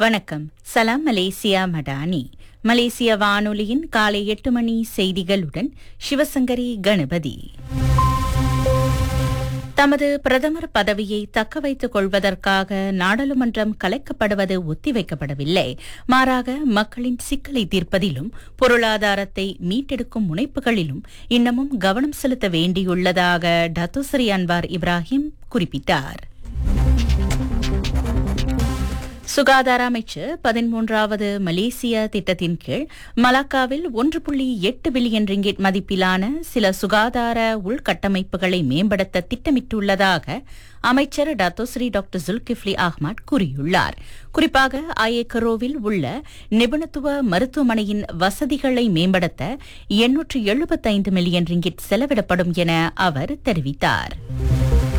வணக்கம் சலாம் மலேசியா மடானி மலேசிய வானொலியின் காலை எட்டு மணி செய்திகளுடன் சிவசங்கரி கணபதி தமது பிரதமர் பதவியை தக்க வைத்துக் கொள்வதற்காக நாடாளுமன்றம் கலைக்கப்படுவது ஒத்திவைக்கப்படவில்லை மாறாக மக்களின் சிக்கலை தீர்ப்பதிலும் பொருளாதாரத்தை மீட்டெடுக்கும் முனைப்புகளிலும் இன்னமும் கவனம் செலுத்த வேண்டியுள்ளதாக டத்துஸ்ரீ அன்வார் இப்ராஹிம் குறிப்பிட்டார் சுகாதார அமைச்சு பதிமூன்றாவது மலேசிய திட்டத்தின் கீழ் மலாக்காவில் ஒன்று புள்ளி எட்டு பில்லியன் ரிங்கிட் மதிப்பிலான சில சுகாதார உள்கட்டமைப்புகளை மேம்படுத்த திட்டமிட்டுள்ளதாக அமைச்சர் டத்தோஸ்ரீ டாக்டர் ஜுல்கிஃப்லி அஹ்மத் கூறியுள்ளார் குறிப்பாக ஆயக்கரோவில் உள்ள நிபுணத்துவ மருத்துவமனையின் வசதிகளை மேம்படுத்த எண்ணூற்று எழுபத்தைந்து மில்லியன் ரிங்கிட் செலவிடப்படும் என அவர் தெரிவித்தார்